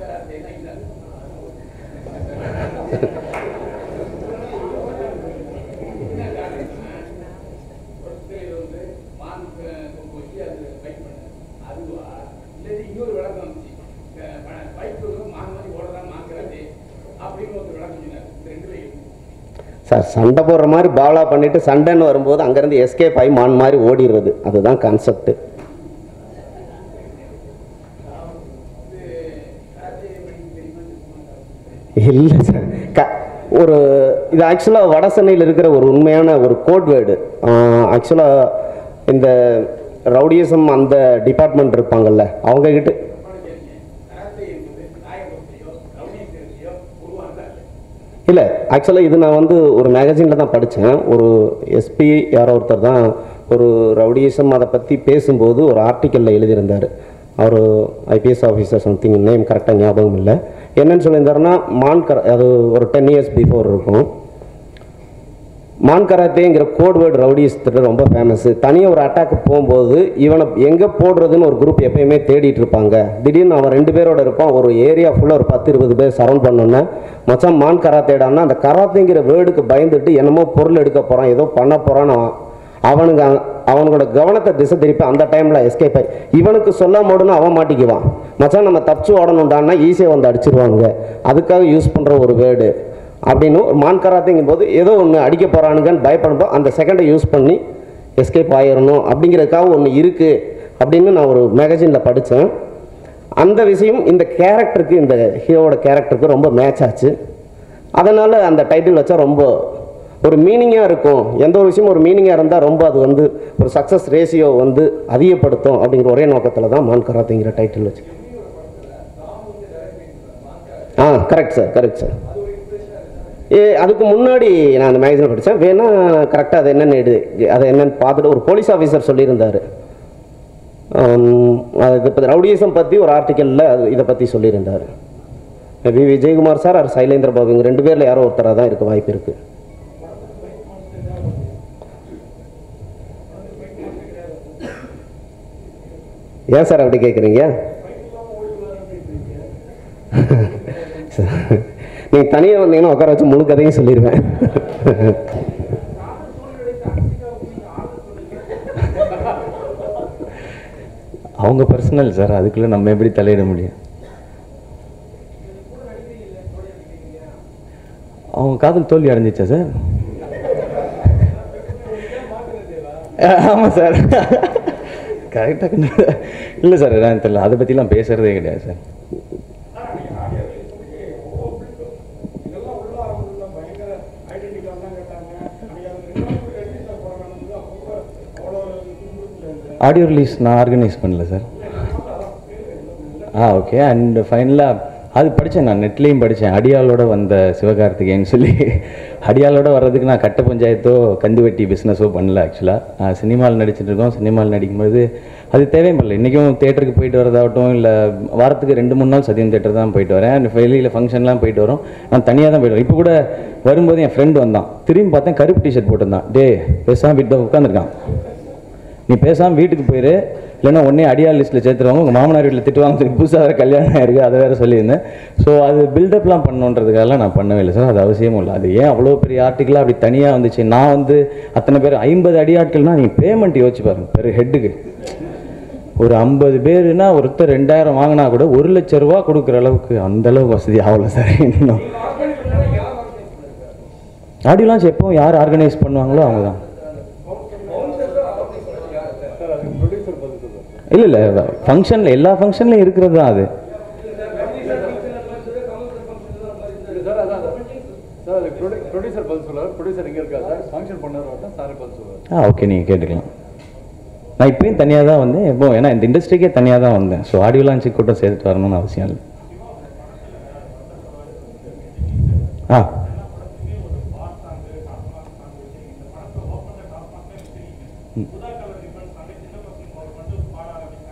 Sir சண்டை போடுற மாதிரி பாலா பண்ணிட்டு சண்டைன்னு வரும்போது அங்கேருந்து எஸ்கேப் ஆகி மான் மாதிரி ஓடிடுறது அதுதான் கான்செப்ட் இல்லை சார் க ஒரு இது ஆக்சுவலாக வட சென்னையில் இருக்கிற ஒரு உண்மையான ஒரு கோட் வேர்டு ஆக்சுவலாக இந்த ரவுடியசம் அந்த டிபார்ட்மெண்ட் இருப்பாங்கல்ல அவங்க கிட்ட இல்லை ஆக்சுவலாக இது நான் வந்து ஒரு மேகசினில் தான் படித்தேன் ஒரு எஸ்பி யாரோ ஒருத்தர் தான் ஒரு ரவுடிசம் அதை பற்றி பேசும்போது ஒரு ஆர்டிக்கலில் எழுதியிருந்தார் அவர் ஐபிஎஸ் ஆஃபீஸர் சம்திங் நேம் கரெக்டாக ஞாபகம் இல்லை என்னன்னு சொல்லியிருந்தாருன்னா மான் கர அது ஒரு டென் இயர்ஸ் பிஃபோர் இருக்கும் மான் கராத்தேங்கிற கோட் வேர்டு ரவுடிஸ்தில் ரொம்ப ஃபேமஸ் தனியாக ஒரு அட்டாக் போகும்போது இவனை எங்கே போடுறதுன்னு ஒரு குரூப் எப்பயுமே தேடிட்டு இருப்பாங்க திடீர்னு அவன் ரெண்டு பேரோட இருப்பான் ஒரு ஏரியா ஃபுல்லாக ஒரு பத்து இருபது பேர் சரௌண்ட் பண்ணோன்னே மச்சான் மான் கராத்தேடான்னா அந்த கராத்தேங்கிற வேர்டுக்கு பயந்துட்டு என்னமோ பொருள் எடுக்க போகிறான் ஏதோ பண்ண போகிறான்னு அவனுங்க அ- அவனோட கவனத்தை திசை திருப்பி அந்த டைமில் எஸ்கேப் ஆகி இவனுக்கு சொல்ல முடியும்னு அவன் மாட்டிக்குவான் மச்சான் நம்ம தப்பிச்சு ஓடணுண்டான்னா ஈஸியாக வந்து அடிச்சிருவாங்க அதுக்காக யூஸ் பண்ணுற ஒரு வேர்டு அப்படின்னு ஒரு மான் கராத்தேங்கும் போது ஏதோ ஒன்று அடிக்க போகிறானுங்கன்னு பயப்படும்போது அந்த செகண்டை யூஸ் பண்ணி எஸ்கேப் ஆயிடணும் அப்படிங்கிறதுக்காக ஒன்று இருக்குது அப்படின்னு நான் ஒரு மேகசினில் படித்தேன் அந்த விஷயம் இந்த கேரக்டருக்கு இந்த ஹீரோவோட கேரக்டருக்கு ரொம்ப மேட்ச் ஆச்சு அதனால் அந்த டைட்டில் வச்சா ரொம்ப ஒரு மீனிங்காக இருக்கும் எந்த ஒரு விஷயமும் ஒரு மீனிங்காக இருந்தால் ரொம்ப அது வந்து ஒரு சக்ஸஸ் ரேஷியோ வந்து அதிகப்படுத்தும் அப்படிங்கிற ஒரே நோக்கத்தில் தான் மான் கராத்தேங்கிற டைட்டில் வச்சு ஆ கரெக்ட் சார் கரெக்ட் சார் ஏ அதுக்கு முன்னாடி நான் அந்த மேகசின் படித்தேன் வேணா கரெக்டாக அது என்னென்னு எடு அதை என்னென்னு பார்த்துட்டு ஒரு போலீஸ் ஆஃபீஸர் சொல்லியிருந்தார் அது பற்றி ரவுடிசம் பற்றி ஒரு ஆர்டிக்கலில் இதை பற்றி சொல்லியிருந்தார் வி விஜயகுமார் சார் அவர் சைலேந்திர பாபு இவங்க ரெண்டு பேரில் யாரோ ஒருத்தராக தான் இருக்க வாய்ப்பு இருக்குது ஏன் சார் அப்படி கேட்குறீங்க நீங்கள் தனியாக வந்தீங்கன்னா உட்கார வச்சு முழு கதையும் சொல்லிடுவேன் அவங்க பர்சனல் சார் அதுக்குள்ளே நம்ம எப்படி தலையிட முடியும் அவங்க காதல் தோல்வி அடைஞ்சிச்சா சார் ஆமாம் சார் கரெக்டாக இல்லை சார் நான் தெரியல அதை பற்றிலாம் பேசுகிறதே கிடையாது சார் ஆடியோ ரிலீஸ் நான் ஆர்கனைஸ் பண்ணல சார் ஆ ஓகே அண்ட் ஃபைனலாக அது படித்தேன் நான் நெட்லேயும் படித்தேன் அடியாளோட வந்த சிவகார்த்திகேயன் சொல்லி அடியாளோட வர்றதுக்கு நான் கட்ட பஞ்சாயத்தோ கந்து வெட்டி பிஸ்னஸோ பண்ணல ஆக்சுவலாக சினிமாவில் நடிச்சிட்டு இருக்கோம் சினிமாவில் நடிக்கும்போது அது தேவையும் பண்ணல இன்றைக்கும் தேட்டருக்கு போயிட்டு வரதாகட்டும் இல்லை வாரத்துக்கு ரெண்டு மூணு நாள் சத்தியம் தேட்டர் தான் போயிட்டு வரேன் and வெளியில் ஃபங்க்ஷன்லாம் போயிட்டு வரோம் நான் தனியாக தான் போயிட்டு வரேன் இப்போ கூட வரும்போது என் ஃப்ரெண்டு வந்தான் திரும்பி பார்த்தேன் கருப்பு டிஷர்ட் போட்டிருந்தான் டே பேசாமல் வீட்டில் உட்காந்துருக்கான் நீ பேசாமல் வீட்டுக்கு போயிரு இல்லைன்னா உடனே அடியார் லிஸ்ட்டில் சேர்த்துருவாங்க உங்கள் மாமனார் வீட்டில் திட்டுவாங்க சொல்லி புதுசாக வேறு கல்யாணம் ஆயிருக்கு அதை வேறு சொல்லியிருந்தேன் ஸோ அது பில்டப்லாம் பண்ணுன்றதுக்காகலாம் நான் பண்ணவே இல்லை சார் அது அவசியமும் இல்லை அது ஏன் அவ்வளோ பெரிய ஆர்டிக்கலாக அப்படி தனியாக வந்துச்சு நான் வந்து அத்தனை பேர் ஐம்பது அடி ஆட்கள்னா நீங்கள் பேமெண்ட் யோசிச்சு பாருங்க பெரு ஹெட்டுக்கு ஒரு ஐம்பது பேருனா ஒருத்தர் ரெண்டாயிரம் வாங்கினா கூட ஒரு லட்ச ரூபா கொடுக்குற அளவுக்கு அந்த அளவுக்கு வசதி ஆகல சார் இன்னும் ஆடியோ லான்ச் எப்போ யார் ஆர்கனைஸ் பண்ணுவாங்களோ அவங்க தான் இல்லை இல்லை ஃபங்க்ஷனில் எல்லா ஃபங்க்ஷன்லையும் இருக்கிறது தான் அது சார் அது ப்ரொடியூசர் பதில் சொல்லுவார் ப்ரொடியூசர் இங்கே இருக்கா சார் ஃபங்க்ஷன் பண்ணவர் தான் சார் பதில் சொல்லுவார் ஆ ஓகே நீங்கள் கேட்டுக்கலாம் நான் இப்பயும் தனியாக தான் வந்தேன் எப்போ ஏன்னா இந்த இண்டஸ்ட்ரிக்கே தனியாக தான் வந்தேன் ஸோ ஆடியோ லான்ச்சுக்கு கூட்டம் சேர்த்துட்டு வரணும்னு அவசியம் இல்லை ஆ ம்.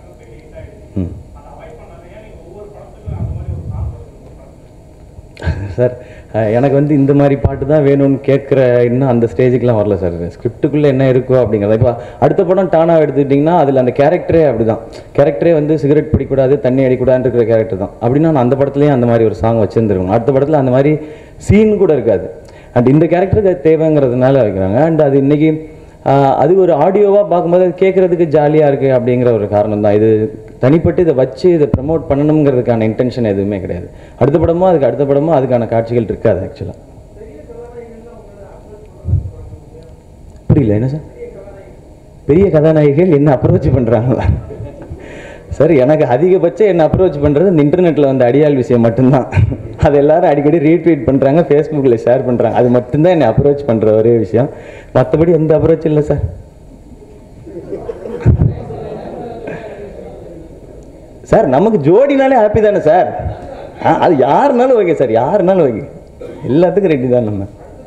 ம் சார் அஹ், எனக்கு வந்து இந்த மாதிரி பாட்டு தான் வேணும்னு கேட்குற இன்னும் அந்த ஸ்டேஜுக்குலாம் வரல சார் ஸ்கிரிப்டுக்குள்ளே என்ன இருக்கோ அப்படிங்கிறத இப்போ அடுத்த படம் டானா எடுத்துக்கிட்டிங்கன்னா அதில் அந்த கேரக்டரே அப்படி தான் கேரக்டரே வந்து சிகரெட் பிடிக்கூடாது தண்ணி அடிக்கூடாதுன்னு இருக்கிற கேரக்டர் தான் அப்படின்னா நான் அந்த படத்துலேயும் அந்த மாதிரி ஒரு சாங் வச்சுருந்துருக்கணும் அடுத்த படத்தில் அந்த மாதிரி சீன் கூட இருக்காது அண்ட் இந்த கேரக்டருக்கு அது தேவைங்கிறதுனால வைக்கிறாங்க அண்ட் அது இன்னைக்கு ஆஹ், அது ஒரு ஆடியோவாக பார்க்கும்போது அது கேட்குறதுக்கு ஜாலியாக இருக்குது அப்படிங்கிற ஒரு காரணம் தான் இது தனிப்பட்டு இதை வச்சு இதை ப்ரமோட் பண்ணணுங்கிறதுக்கான இன்டென்ஷன் எதுவுமே கிடையாது அடுத்த படமோ அதுக்கு அடுத்த படமோ அதுக்கான காட்சிகள் இருக்காது ஆக்சுவலாக புரியல என்ன சார் பெரிய கதாநாயகிகள் என்ன அப்ரோச் பண்ணுறாங்களா சார் எனக்கு அதிகபட்சம் என்ன அப்ரோச் பண்ணுறது இந்த இன்டர்நெட்டில் வந்த அடியாள் விஷயம் மட்டும்தான் அது எல்லாரும் அடிக்கடி ரீட்வீட் பண்ணுறாங்க ஃபேஸ்புக்கில் ஷேர் பண்ணுறாங்க அது மட்டும்தான் என்னை அப்ரோச் பண்ணுற ஒரே விஷயம் மற்றபடி எந்த அப்ரோச் இல்லை சார் சார் நமக்கு ஜோடினாலே ஹாப்பி தானே சார் ஆ, அது யாருனாலும் ஓகே சார் யாருனாலும் ஓகே எல்லாத்துக்கும் ரெடி தான் நம்ம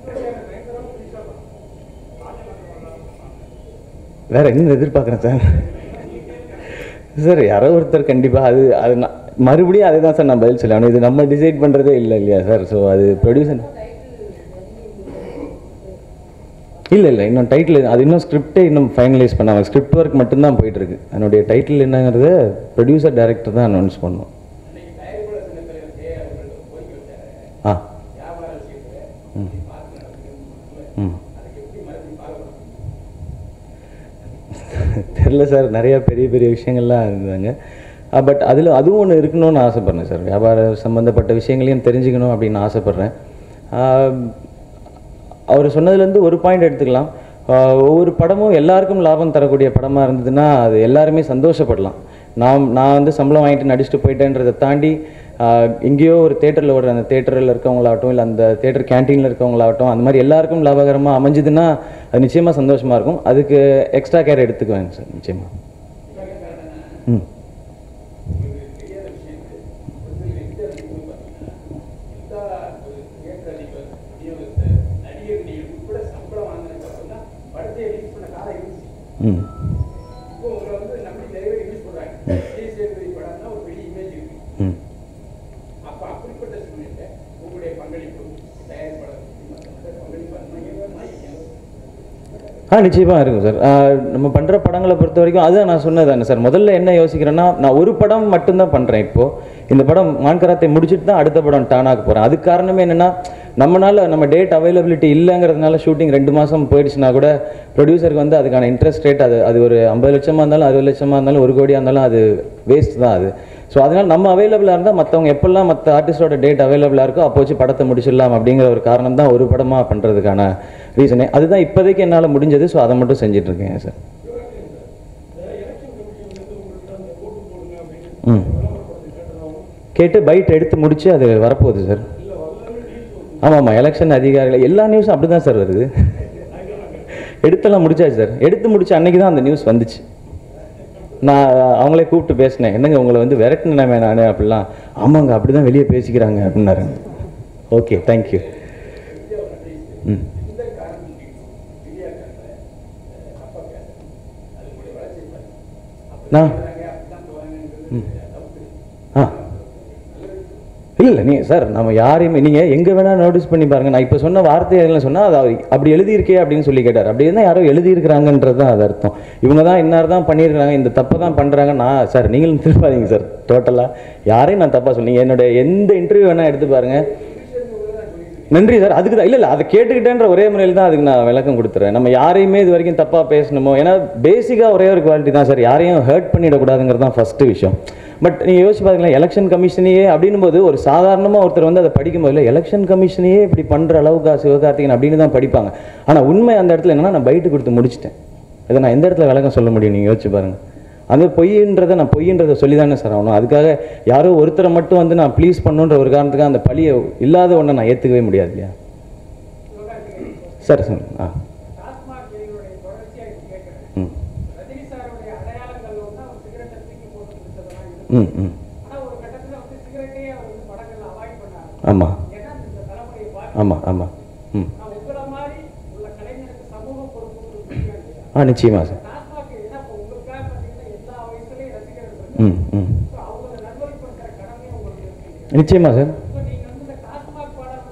வேற என்ன எதிர்பார்க்குறேன் சார் சார் யாரோ ஒருத்தர் கண்டிப்பாக அது அது நான் மறுபடியும் அதை தான் சார் நான் பதில் சொல்லணும் இது நம்ம டிசைட் பண்ணுறதே இல்லை இல்லையா சார் ஸோ அது ப்ரொடியூசர் இல்லை இல்லை இன்னும் டைட்டில் அது இன்னும் ஸ்கிரிப்டே இன்னும் ஃபைனலைஸ் பண்ணாங்க ஸ்கிரிப்ட் ஒர்க் மட்டும்தான் போயிட்டு இருக்கு அதனுடைய டைட்டில் என்னங்கிறத ப்ரொடியூசர் டைரக்டர் தான் அனௌன்ஸ் பண்ணணும் ஆ ம் ம் தெரில சார் நிறைய பெரிய பெரிய விஷயங்கள்லாம் இருந்தாங்க பட் அதில் அதுவும் ஒன்று இருக்கணும்னு ஆசைப்பட்றேன் சார் வியாபார சம்மந்தப்பட்ட விஷயங்களையும் தெரிஞ்சுக்கணும் அப்படின்னு ஆசைப்பட்றேன் அவர் சொன்னதுலேருந்து ஒரு பாயிண்ட் எடுத்துக்கலாம் ஆஹ் ஒவ்வொரு படமும் எல்லாருக்கும் லாபம் தரக்கூடிய படமாக இருந்ததுன்னா அது எல்லாருமே சந்தோஷப்படலாம் நான் நான் வந்து சம்பளம் வாங்கிட்டு நடிச்சுட்டு போயிட்டேன்றதை தாண்டி ஆஹ் எங்கேயோ ஒரு தேட்டரில் ஓடுற அந்த தேட்டரில் இருக்கவங்களாகட்டும் இல்லை அந்த தேட்டர் கேன்டீனில் இருக்கவங்களாகட்டும் அந்த மாதிரி எல்லாருக்கும் லாபகரமாக அமைஞ்சுதுன்னா அது நிச்சயமாக சந்தோஷமாக இருக்கும் அதுக்கு எக்ஸ்ட்ரா கேர் எடுத்துக்குவேங்க சார் நிச்சயமாக ம் ம் ம் ஆ நிச்சயமாக இருக்கும் சார் ஆ, நம்ம பண்ணுற படங்களை பொறுத்த வரைக்கும் அதுதான் நான் சொன்னது தானே சார் முதல்ல என்ன யோசிக்கிறேன்னா நான் ஒரு படம் மட்டும்தான் பண்ணுறேன் இப்போது இந்த படம் மான்கராத்தை முடிச்சுட்டு தான் அடுத்த படம் டானாக்கு போகிறேன் அதுக்கு காரணமே என்னென்னா நம்மனால நம்ம டேட் அவைலபிலிட்டி இல்லைங்கிறதுனால ஷூட்டிங் ரெண்டு மாதம் போயிடுச்சுன்னா கூட ப்ரொடியூசருக்கு வந்து அதுக்கான இன்ட்ரெஸ்ட் ரேட் அது அது ஒரு ஐம்பது லட்சமாக இருந்தாலும் அறுபது லட்சமாக இருந்தாலும் ஒரு கோடியாக இருந்தாலும் அது வேஸ்ட் தான் அது ஸோ அதனால் நம்ம அவைலபிளாக இருந்தால் மற்றவங்க எப்பெல்லாம் மற்ற ஆர்டிஸ்டோட டேட் அவைலபிளாக இருக்கோ அப்போ வச்சு படத்தை முடிச்சிடலாம் அப்படிங்கிற ஒரு காரணம் தான் ஒரு படமாக பண்ணுறதுக்கான ரீசனே அதுதான் இப்போதைக்கு என்னால் முடிஞ்சது ஸோ அதை மட்டும் செஞ்சுட்டு இருக்கேன் சார் ம் கேட்டு பைட் எடுத்து முடிச்சு அது வரப்போகுது சார் ஆமாம் ஆமாம் எலெக்ஷன் அதிகாரிகள் எல்லா நியூஸும் அப்படி தான் சார் வருது எடுத்தெல்லாம் முடிச்சாச்சு சார் எடுத்து முடிச்ச அன்னைக்கு தான் அந்த நியூஸ் வந்துச்சு நான் அவங்களே கூப்பிட்டு பேசினேன் என்னங்க உங்களை வந்து விரட்டினமே நான் அப்படிலாம் ஆமாங்க அப்படி தான் வெளியே பேசிக்கிறாங்க அப்படின்னாரு ஓகே தேங்க்யூ ம் நான் ம் ஆ இல்லை இல்லை நீங்கள் சார் நம்ம யாரையுமே நீங்கள் எங்கே வேணால் நோட்டீஸ் பண்ணி பாருங்கள் நான் இப்போ சொன்ன வார்த்தை எதுல சொன்னால் அது அவர் அப்படி எழுதியிருக்கே அப்படின்னு சொல்லி கேட்டார் அப்படி இருந்தால் யாரோ எழுதியிருக்கிறாங்கன்றது தான் அது அர்த்தம் இவங்க தான் இன்னார் தான் பண்ணியிருக்கிறாங்க இந்த தப்பை தான் பண்ணுறாங்க நான் சார் நீங்களும் திருப்பாதீங்க சார் டோட்டலாக யாரையும் நான் தப்பாக சொன்னீங்க என்னோட எந்த இன்டர்வியூ வேணால் எடுத்து பாருங்கள் நன்றி சார் அதுக்கு தான் இல்லை இல்லை அதை கேட்டுக்கிட்டேன்ற ஒரே முறையில் தான் அதுக்கு நான் விளக்கம் கொடுத்துறேன் நம்ம யாரையுமே இது வரைக்கும் தப்பாக பேசணுமோ ஏன்னா பேசிக்காக ஒரே ஒரு குவாலிட்டி தான் சார் யாரையும் ஹர்ட் பண்ணிடக்கூடாதுங்கிறது தான் ஃபஸ்ட்டு விஷயம் பட் நீங்கள் யோசிச்சு பாருங்களேன் எலெக்ஷன் கமிஷனையே அப்படின்னும் போது ஒரு சாதாரணமாக ஒருத்தர் வந்து அதை படிக்கும்போது இல்லை எலெக்ஷன் கமிஷனையே இப்படி பண்ணுற அளவுக்கா சிவகார்த்திகன் அப்படின்னு தான் படிப்பாங்க ஆனால் உண்மை அந்த இடத்துல என்னன்னா நான் பைட்டு கொடுத்து முடிச்சிட்டேன் இதை நான் எந்த இடத்துல விளக்கம் சொல்ல முடியும் நீங்கள் யோசிச்சு பாருங்கள் அந்த பொய்ன்றதை நான் பொய்ன்றதை சொல்லி தானே சார் ஆகணும் அதுக்காக யாரோ ஒருத்தரை மட்டும் வந்து நான் ப்ளீஸ் பண்ணுன்ற ஒரு காரணத்துக்காக அந்த பழியை இல்லாத ஒன்றை நான் ஏற்றுக்கவே முடியாது இல்லையா சார் சார் ஆ டாஸ்மாக் எங்களுடைய தொடர்ச்சியாக இது கேட்கிறேன் ம் ரஜினி சாருடைய அடையாளங்கள் ஒன்று அவர் சிகரெட்டை தூக்கி போட்டு குடிச்சதெல்லாம் இருக்கு ம் ம் ஆனா ஒரு கட்டத்துல வந்து சிகரெட்டையே அவர் வந்து படங்கள்ல அவாய்ட் பண்ணாரு ஆமாம் ஏன்னா இந்த தலைமுறையை பார்த்து ஆமாம் ஆமாம் ம் நான் உங்களை மாதிரி உள்ள கலைஞருக்கு சமூக பொறுப்பு ஒரு முக்கியம் இல்லையா ஆ நிச்சயமா சார் டாஸ்மாக் ஏன்னா இப்போ உங்களுக்காக பார்த்தீங்கன்னா எல்லா வயசுலயும் ரசிகர்கள் இருக்காங்க ம் ம் ஸோ அவங்களை நல்வழிப்படுத்துற கடமையும் உங்களுக்கு இருக்கு இல்லையா நிச்சயமா சார் இப்போ நீங்க வந்து இந்த டாஸ்மாக் பாடம்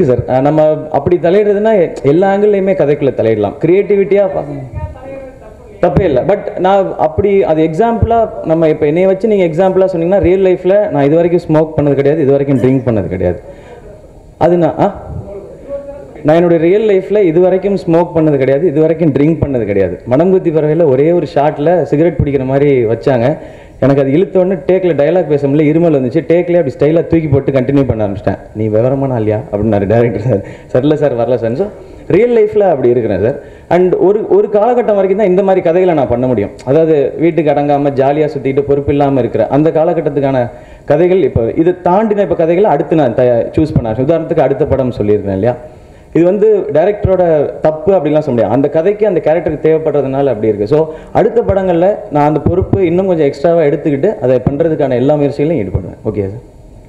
இருக்கு சார் அஹ் நம்ம அப்படி தலையிடுறதுன்னா எல்லா ஆங்கிள்லையுமே கதைக்குள்ள தலையிடலாம் கிரியேட்டிவிட்டியாக பார்க்கணும் தப்பே இல்லை பட் நான் அப்படி அது எக்ஸாம்பிளாக நம்ம இப்போ என்னைய வச்சு நீங்கள் எக்ஸாம்பிளாக சொன்னீங்கன்னா ரியல் லைஃப்பில் நான் இது வரைக்கும் ஸ்மோக் பண்ணது கிடையாது இது வரைக்கும் ட்ரிங்க் பண்ணது கிடையாது அது நான் ஆ நான் என்னுடைய ரியல் லைஃப்பில் இது வரைக்கும் ஸ்மோக் பண்ணது கிடையாது இது வரைக்கும் ட்ரிங்க் பண்ணது கிடையாது மனங்குத்தி பறவையில் ஒரே ஒரு ஷாட்டில் சிகரெட் பிடிக்கிற மாதிரி வச்சாங்க எனக்கு அது இழுத்த உடனே டேக்கில் டயலாக் பேச முடியல இருமல் வந்துச்சு டேக்லேயே அப்படி ஸ்டைலாக தூக்கி போட்டு கண்டினியூ பண்ண ஆரம்பிச்சிட்டேன் நீ விவரமான இல்லையா அப்படின்னாரு டேரக்டர் சார் சார் இல்லை சார் வரல சார் ஸோ ரியல் லைஃப்பில் அப்படி இருக்கிறேன் சார் அண்ட் ஒரு ஒரு காலகட்டம் வரைக்கும் தான் இந்த மாதிரி கதைகளை நான் பண்ண முடியும் அதாவது வீட்டுக்கு அடங்காமல் ஜாலியாக சுற்றிட்டு பொறுப்பு இல்லாமல் இருக்கிற அந்த காலகட்டத்துக்கான கதைகள் இப்போ இது தாண்டின இப்போ கதைகளை அடுத்து நான் தயா சூஸ் பண்ண ஆரம்பிச்சேன். உதாரணத்துக்கு அடுத்த படம் சொல்லியிருக்கேன் இல்லையா இது வந்து டைரக்டரோட தப்பு அப்படிலாம் சொல்ல முடியாது அந்த கதைக்கு அந்த கேரக்டருக்கு தேவைப்படுறதுனால அப்படி இருக்கு ஸோ அடுத்த படங்களில் நான் அந்த பொறுப்பு இன்னும் கொஞ்சம் எக்ஸ்ட்ராவாக எடுத்துக்கிட்டு அதை பண்ணுறதுக்கான எல்லா முயற்சிகளையும் ஈடுபடுவேன் ஓகே சார்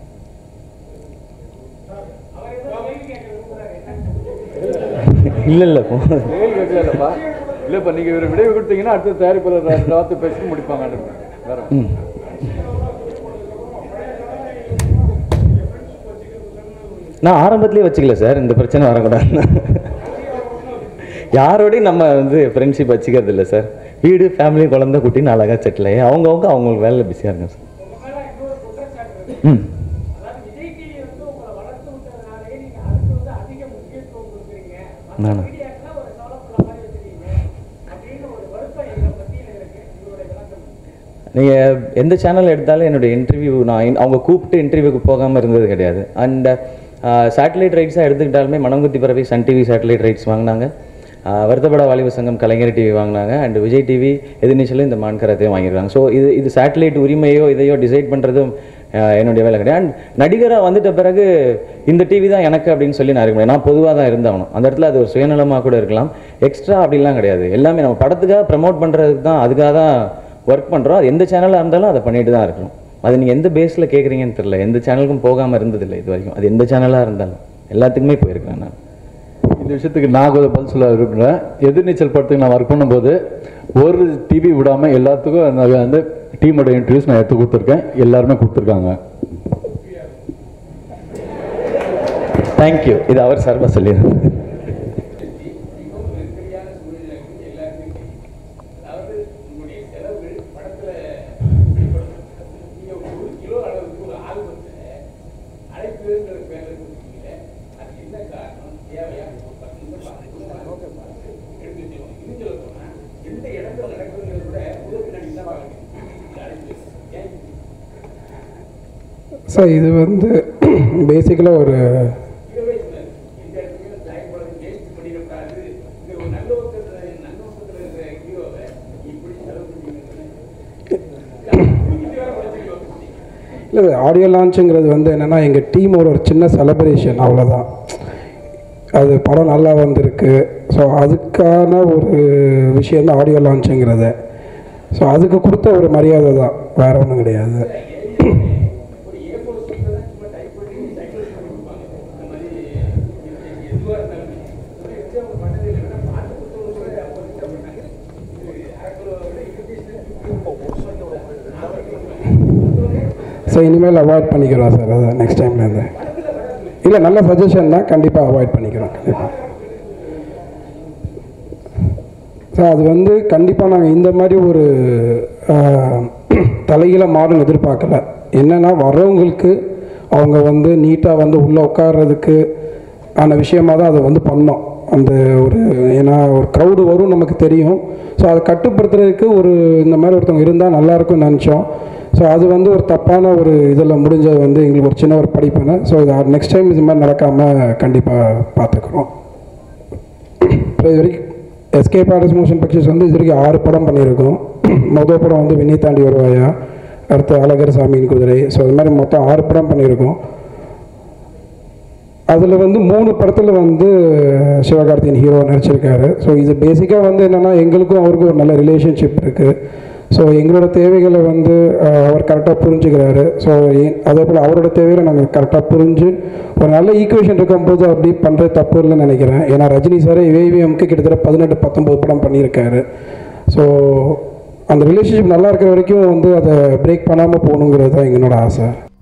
இல்லை இல்லை போ கேள்வி கேட்கல இல்லப்பா இல்லப்பா நீங்க இவர் விடைவு கொடுத்தீங்கன்னா அடுத்த தயாரிப்பாளர் ரெண்டு வார்த்தை பேசி முடிப்பாங்க வேற ம் நான் ஆரம்பத்திலே வச்சுக்கல சார் இந்த பிரச்சனை வரக்கூடாது யாரோடையும் நம்ம வந்து ஃப்ரெண்ட்ஷிப் வச்சுக்கிறது இல்லை சார் வீடு ஃபேமிலி குழந்தை குட்டின்னு அழகாக செட்டில் ஆகி அவங்கவுங்க அவங்களுக்கு வேலையில் பிஸியாக இருக்காங்க சார் உங்க மேல இன்னொரு குற்றச்சாட்டு இருக்கு. ம் அதாவது விஜய் டிவி வந்து உங்களை வளர்த்து விட்டதுனாலே நீங்க அதுக்கு வந்து அதிக முக்கியத்துவம் கொடுக்குறீங்க மற்ற நானா? மீடியாக்கெல்லாம் ஒரு சோழப்புள்ள மாதிரி வச்சிருக்கீங்க அப்படின்னு ஒரு வருத்தம் எங்க மத்தியில இருக்கு உங்களுடைய விளக்கம் நீங்கள் எந்த சேனல் எடுத்தாலும் என்னுடைய இன்டர்வியூ நான் in- அவங்க கூப்பிட்டு இன்டர்வியூக்கு போகாமல் இருந்தது கிடையாது அண்ட் சேட்டலைட் ரைட்ஸாக எடுத்துக்கிட்டாலுமே மனங்குத்தி பறவை சன் டிவி சேட்டலைட் ரைட்ஸ் வாங்கினாங்க ஆஹ் வருத்தப்பட வாலிப சங்கம் கலைஞர் டிவி வாங்கினாங்க அண்ட் விஜய் டிவி எதிர்நீச்சலும் இந்த மான்கரத்தையும் வாங்கியிருக்காங்க ஸோ இது இது சேட்டலைட் உரிமையோ இதையோ டிசைட் பண்ணுறதும் என்னுடைய வேலை கிடையாது அண்ட் நடிகராக வந்துட்ட பிறகு இந்த டிவி தான் எனக்கு அப்படின்னு சொல்லி நான் இருக்க முடியும் நான் பொதுவாக தான் இருந்தாகணும் அந்த இடத்துல அது ஒரு சுயநலமாக கூட இருக்கலாம் எக்ஸ்ட்ரா அப்படிலாம் கிடையாது எல்லாமே நம்ம படத்துக்காக ப்ரமோட் பண்ணுறதுக்கு தான் அதுக்காக தான் ஒர்க் பண்ணுறோம் அது எந்த சேனலாக இருந்தாலும் அதை பண்ணிட்டு தான் இருக்கணும் அது நீங்கள் எந்த பேஸில் கேட்குறீங்கன்னு தெரியல எந்த சேனலுக்கும் போகாமல் இருந்ததில்லை இது வரைக்கும் அது எந்த சேனலாக இருந்தாலும் எல்லாத்துக்குமே போயிருக்கிறேன் நான் இந்த விஷயத்துக்கு நான் கூட பதில் சொல்ல விரும்புகிறேன் எதிர்நீச்சல் படத்துக்கு நான் ஒர்க் பண்ணும்போது ஒரு டிவி விடாமல் எல்லாத்துக்கும் நான் வந்து டீமோட இன்டர்வியூஸ் நான் எடுத்து கொடுத்துருக்கேன் எல்லாருமே கொடுத்துருக்காங்க தேங்க்யூ இது அவர் சார்பாக சொல்லிடுறேன் சார் இது வந்து பேசிக்கலாக ஒரு இல்லை ஆடியோ லான்ச்சுங்கிறது வந்து என்னென்னா எங்கள் டீமோட ஒரு சின்ன செலப்ரேஷன் அவ்வளோதான் அது படம் நல்லா வந்திருக்கு ஸோ அதுக்கான ஒரு விஷயம் தான் ஆடியோ லான்ச்சுங்கிறது ஸோ அதுக்கு கொடுத்த ஒரு மரியாதை தான் வேற ஒன்றும் கிடையாது ஸோ இனிமேல் அவாய்ட் பண்ணிக்கிறோம் சார் அதை நெக்ஸ்ட் டைம்லேருந்து இல்லை நல்ல சஜஷன் தான் கண்டிப்பாக அவாய்ட் பண்ணிக்கிறோம் கண்டிப்பாக சார் அது வந்து கண்டிப்பாக நாங்கள் இந்த மாதிரி ஒரு தலைகீழ மாறும் எதிர்பார்க்கல என்னென்னா வர்றவங்களுக்கு அவங்க வந்து நீட்டாக வந்து உள்ளே உட்கார்றதுக்கு ஆன விஷயமாக தான் அதை வந்து பண்ணோம் அந்த ஒரு ஏன்னா ஒரு க்ரௌடு வரும் நமக்கு தெரியும் ஸோ அதை கட்டுப்படுத்துறதுக்கு ஒரு இந்த மாதிரி ஒருத்தவங்க இருந்தால் நல்லாயிருக்கும்னு நினச்சோம் ஸோ அது வந்து ஒரு தப்பான ஒரு இதில் முடிஞ்சது வந்து எங்களுக்கு ஒரு சின்ன ஒரு படிப்புன்னு ஸோ இது நெக்ஸ்ட் டைம் இது மாதிரி நடக்காமல் கண்டிப்பாக பார்த்துக்குறோம் இப்போ இது வரைக்கும் எஸ்கேப் ஆர்டர்ஸ் மோஷன் பிக்சர்ஸ் வந்து இது வரைக்கும் ஆறு படம் பண்ணியிருக்கோம் மொதல் படம் வந்து விண்ணை தாண்டி வருவாயா அடுத்து அழகர் சாமியின் குதிரை ஸோ அது மாதிரி மொத்தம் ஆறு படம் பண்ணியிருக்கோம் அதில் வந்து மூணு படத்தில் வந்து சிவகார்த்திகேயன் ஹீரோ நடிச்சிருக்காரு ஸோ இது பேசிக்காக வந்து என்னென்னா எங்களுக்கும் அவருக்கும் ஒரு நல்ல ரிலேஷன்ஷிப் இருக்குது ஸோ எங்களோட தேவைகளை வந்து அஹ், அவர் கரெக்டாக புரிஞ்சுக்கிறாரு ஸோ அதே போல் அவரோட தேவைகளை நாங்கள் கரெக்டாக புரிஞ்சு ஒரு நல்ல ஈக்குவேஷன் இருக்கும்போது அப்படி பண்ணுறது தப்பு இல்லைன்னு நினைக்கிறேன் ஏன்னா ரஜினி சார் ஏவிஎம்க்கு கிட்டத்தட்ட பதினெட்டு பத்தொம்பது படம் பண்ணியிருக்காரு ஸோ அந்த ரிலேஷன்ஷிப் நல்லா இருக்கிற வரைக்கும் வந்து அதை பிரேக் பண்ணாமல் போகணுங்கிறது தான் எங்களோட ஆசை